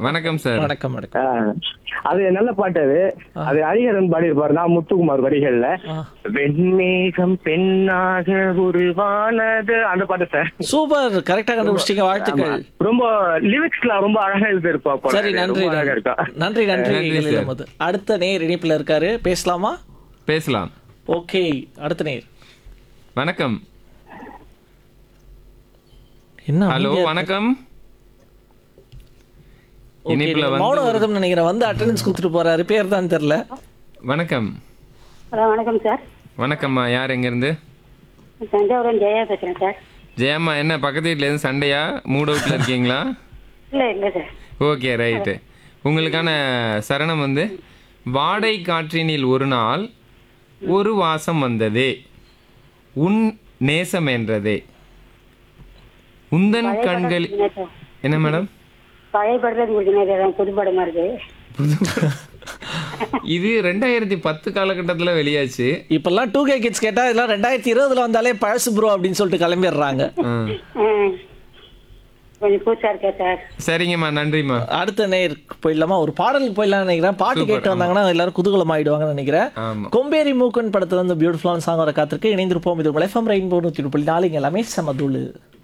வணக்கம் சார் வணக்கம் வணக்கம் ஆ, அது நல்ல பாட்டு அது அது ஹரிஹரன் பாடியிருப்பாரு நான் முத்துக்குமார் வரிகள்ல ஆ. வெண்மேகம் பெண்ணாக உருவானது அந்த பாட்டு சார் சூப்பர் கரெக்டா கண்டுபிடிச்சிட்டீங்க வாழ்த்துக்கள் ரொம்ப லிரிக்ஸ்லாம் ரொம்ப அழகா எழுதிருப்பா போல. சரி நன்றி ரொம்ப அழகா இருக்கா நன்றி நன்றி நன்றி, எழில் சார். அகமது. அடுத்த நேர் இணைப்புல இருக்காரு பேசலாமா பேசலாம் ஓகே அடுத்த நேர் வணக்கம் என்ன ஹலோ அமைதியா இருக்கு? வணக்கம் Okay, இணைப்புல நீங்க வந்து மௌன விரதம் நினைக்கிறேன் வந்து அட்டெண்டன்ஸ் கொடுத்துட்டு போறாரு பேர் தான் தெரியல வணக்கம் ஹலோ வணக்கம் சார் வணக்கம்மா யார் எங்க இருந்து தஞ்சாவூர் ஜெயா பேசுறேன் சார் ஜெயம்மா என்ன பக்கத்து வீட்ல இருந்து சண்டையா மூட் அவுட்ல இருக்கீங்களா இல்ல இல்ல சார் ஓகே ரைட்டு உங்களுக்கான சரணம் வந்து வாடை காற்றினில் ஒரு நாள் ஒரு வாசம் வந்ததே உன் நேசம் என்றதே உந்தன் கண்கள் என்ன மேடம் பழைய படத்துல முடிச்சுனா புது படமா இருக்கு இது ரெண்டாயிரத்தி பத்து காலகட்டத்தில் வெளியாச்சு இப்பெல்லாம் டூ கே கிட்ஸ் கேட்டா இதெல்லாம் ரெண்டாயிரத்தி இருபதுல வந்தாலே பழசு ப்ரோ அப்படின்னு சொல்லிட்டு கிளம்பிடுறாங்க ஆ. ம். கொஞ்சம் பூச்சா இருக்கே சார் சரிங்கம்மா நன்றிம்மா அடுத்த நேர் போயிடலாமா ஒரு பாடலுக்கு போயிடலாம்னு நினைக்கிறேன் பாட்டு Super, கேட்டு வந்தாங்கன்னா எல்லாரும் குதூகலம் ஆயிடுவாங்கன்னு நினைக்கிறேன் ஆமா கொம்பேரி மூக்கன் படத்துல இருந்து பியூட்டிஃபுல்லான சாங் வர காத்திருக்கு இணைந்திருப்போம் இது உங்கள் எஃப்எம் ரெயின்போ நூற்றி புள்ளி நாலு இங்க எல்லாமே சமதுள்ளு